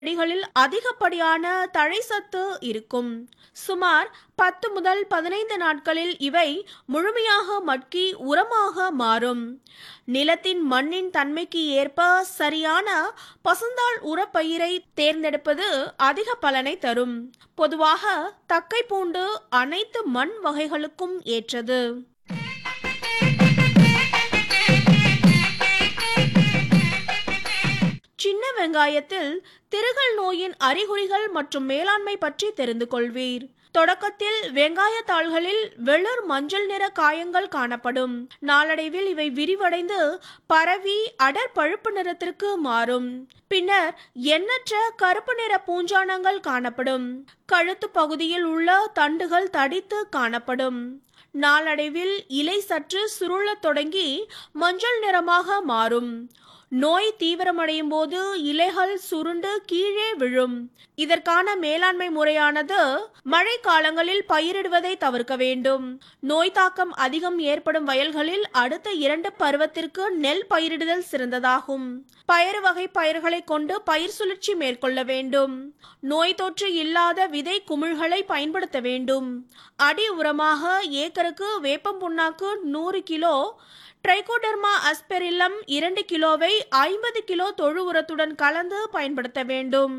செடிகளில் அதிகப்படியான தழைச்சத்து இருக்கும் சுமார் பத்து முதல் பதினைந்து நாட்களில் இவை முழுமையாக மட்கி உரமாக மாறும் நிலத்தின் மண்ணின் தன்மைக்கு ஏற்ப சரியான பசுந்தாள் உரப்பயிரை தேர்ந்தெடுப்பது அதிக பலனை தரும் பொதுவாக தக்கை பூண்டு அனைத்து மண் வகைகளுக்கும் ஏற்றது சின்ன வெங்காயத்தில் திருகல் நோயின் அறிகுறிகள் மற்றும் மேலாண்மை பற்றி தெரிந்து கொள்வீர் தொடக்கத்தில் வெங்காய தாள்களில் வெளிர் மஞ்சள் நிற காயங்கள் காணப்படும் நாளடைவில் இவை விரிவடைந்து பரவி அடர் பழுப்பு நிறத்திற்கு மாறும் பின்னர் எண்ணற்ற கருப்பு நிற பூஞ்சானங்கள் காணப்படும் கழுத்து பகுதியில் உள்ள தண்டுகள் தடித்து காணப்படும் நாளடைவில் இலை சற்று சுருளத் தொடங்கி மஞ்சள் நிறமாக மாறும் நோய் தீவிரமடையும் போது இலைகள் சுருண்டு கீழே விழும் இதற்கான மேலாண்மை முறையானது மழை காலங்களில் பயிரிடுவதை தவிர்க்க வேண்டும் நோய் தாக்கம் அதிகம் ஏற்படும் வயல்களில் அடுத்த இரண்டு பருவத்திற்கு நெல் பயிரிடுதல் சிறந்ததாகும் பயறு வகை பயிர்களை கொண்டு பயிர் சுழற்சி மேற்கொள்ள வேண்டும் நோய் தொற்று இல்லாத விதை குமிழ்களை பயன்படுத்த வேண்டும் அடி உரமாக ஏக்கருக்கு வேப்பம் புண்ணாக்கு நூறு கிலோ ட்ரைகோடர்மா அஸ்பெரில்லம் இரண்டு கிலோவை ஐம்பது கிலோ தொழு உரத்துடன் கலந்து பயன்படுத்த வேண்டும்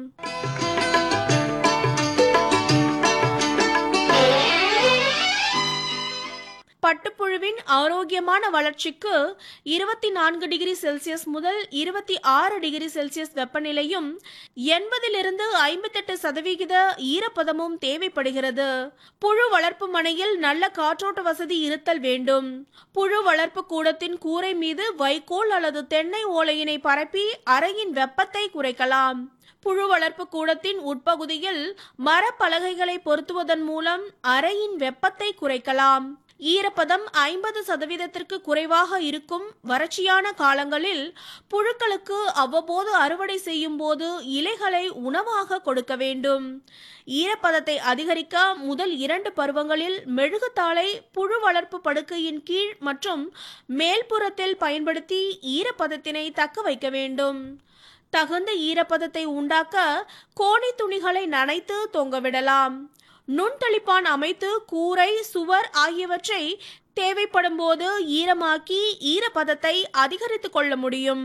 பட்டுப்புழுவின் ஆரோக்கியமான வளர்ச்சிக்கு இருபத்தி நான்கு டிகிரி செல்சியஸ் முதல் இருபத்தி ஆறு டிகிரி செல்சியஸ் வெப்பநிலையும் எண்பதிலிருந்து ஐம்பத்தெட்டு சதவிகித ஈரப்பதமும் தேவைப்படுகிறது புழு வளர்ப்பு மனையில் நல்ல காற்றோட்ட வசதி இருத்தல் வேண்டும் புழு வளர்ப்பு கூடத்தின் கூரை மீது வைக்கோல் அல்லது தென்னை ஓலையினை பரப்பி அறையின் வெப்பத்தை குறைக்கலாம் புழு வளர்ப்பு கூடத்தின் உட்பகுதியில் மரப்பலகைகளை பொருத்துவதன் மூலம் அறையின் வெப்பத்தை குறைக்கலாம் ஈரப்பதம் ஐம்பது சதவீதத்திற்கு குறைவாக இருக்கும் வறட்சியான காலங்களில் புழுக்களுக்கு அவ்வப்போது அறுவடை செய்யும் போது இலைகளை உணவாக கொடுக்க வேண்டும் ஈரப்பதத்தை அதிகரிக்க முதல் இரண்டு பருவங்களில் மெழுகுத்தாளை புழு வளர்ப்பு படுக்கையின் கீழ் மற்றும் மேல்புறத்தில் பயன்படுத்தி ஈரப்பதத்தினை தக்க வைக்க வேண்டும் தகுந்த ஈரப்பதத்தை உண்டாக்க கோணி துணிகளை நனைத்து தொங்கவிடலாம் நுண்தளிப்பான் அமைத்து கூரை சுவர் ஆகியவற்றை தேவைப்படும் போது ஈரமாக்கி ஈரப்பதத்தை அதிகரித்துக் கொள்ள முடியும்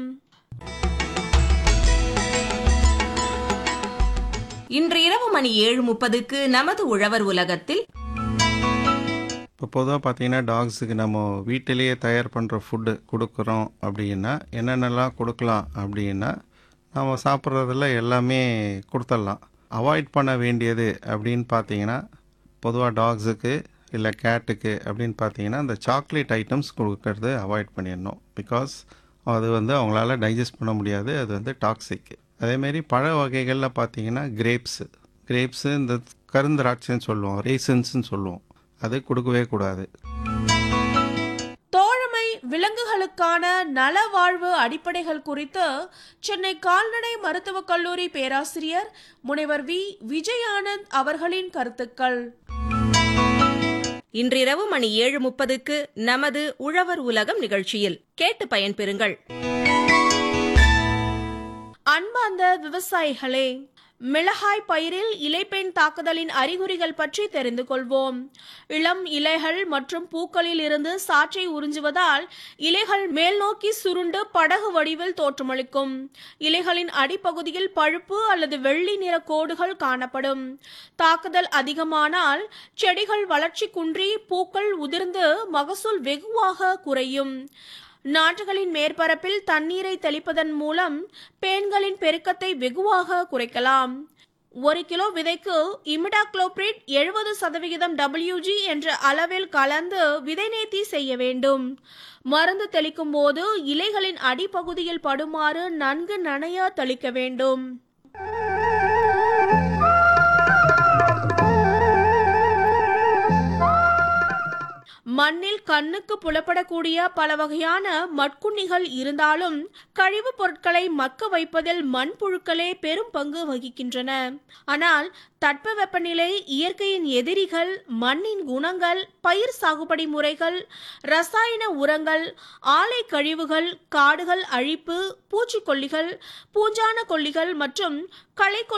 இன்று இரவு மணி ஏழு முப்பதுக்கு நமது உழவர் உலகத்தில் இப்போ பொதுவாக பார்த்தீங்கன்னா டாக்ஸுக்கு நம்ம வீட்டிலேயே தயார் பண்ணுற ஃபுட்டு கொடுக்குறோம் அப்படின்னா என்னென்னலாம் கொடுக்கலாம் அப்படின்னா நம்ம சாப்பிட்றதுல எல்லாமே கொடுத்துடலாம் அவாய்ட் பண்ண வேண்டியது அப்படின்னு பார்த்தீங்கன்னா பொதுவாக டாக்ஸுக்கு இல்லை கேட்டுக்கு அப்படின்னு பார்த்தீங்கன்னா இந்த சாக்லேட் ஐட்டம்ஸ் கொடுக்கறது அவாய்ட் பண்ணிடணும் பிகாஸ் அது வந்து அவங்களால டைஜஸ்ட் பண்ண முடியாது அது வந்து டாக்ஸிக் அதேமாரி பழ வகைகளில் பார்த்தீங்கன்னா கிரேப்ஸு கிரேப்ஸு இந்த கருந்திராட்சைன்னு சொல்லுவோம் ரேசன்ஸ்னு சொல்லுவோம் அது கொடுக்கவே கூடாது தோழமை விலங்குகளுக்கான நலவாழ்வு அடிப்படைகள் குறித்து சென்னை கால்நடை மருத்துவக் கல்லூரி பேராசிரியர் முனைவர் வி விஜயானந்த் அவர்களின் கருத்துக்கள் இன்றிரவு மணி ஏழு முப்பதுக்கு நமது உழவர் உலகம் நிகழ்ச்சியில் கேட்டு பயன்பெறுங்கள் அன்பார்ந்த விவசாயிகளே மிளகாய் பயிரில் இலைப்பெண் தாக்குதலின் அறிகுறிகள் பற்றி தெரிந்து கொள்வோம் இளம் இலைகள் மற்றும் பூக்களில் இருந்து சாற்றை உறிஞ்சுவதால் இலைகள் மேல் நோக்கி சுருண்டு படகு வடிவில் தோற்றமளிக்கும் இலைகளின் அடிப்பகுதியில் பழுப்பு அல்லது வெள்ளி நிற கோடுகள் காணப்படும் தாக்குதல் அதிகமானால் செடிகள் வளர்ச்சி குன்றி பூக்கள் உதிர்ந்து மகசூல் வெகுவாக குறையும் நாற்றுகளின் மேற்பரப்பில் தண்ணீரை தெளிப்பதன் மூலம் பேன்களின் பெருக்கத்தை வெகுவாக குறைக்கலாம் ஒரு கிலோ விதைக்கு இமிடாக்ளோபிரிட் எழுபது சதவிகிதம் டபிள்யூஜி என்ற அளவில் கலந்து விதை நேர்த்தி செய்ய வேண்டும் மருந்து தெளிக்கும் போது இலைகளின் அடிப்பகுதியில் படுமாறு நன்கு நனைய தெளிக்க வேண்டும் மண்ணில் கண்ணுக்கு புலப்படக்கூடிய பல வகையான மட்குண்ணிகள் இருந்தாலும் கழிவுப் பொருட்களை மக்க வைப்பதில் மண்புழுக்களே பெரும் பங்கு வகிக்கின்றன ஆனால் தட்பவெப்பநிலை இயற்கையின் எதிரிகள் மண்ணின் குணங்கள் பயிர் சாகுபடி முறைகள் ரசாயன உரங்கள் ஆலை கழிவுகள் காடுகள் அழிப்பு பூச்சிக்கொல்லிகள் பூஞ்சான கொல்லிகள் மற்றும் களை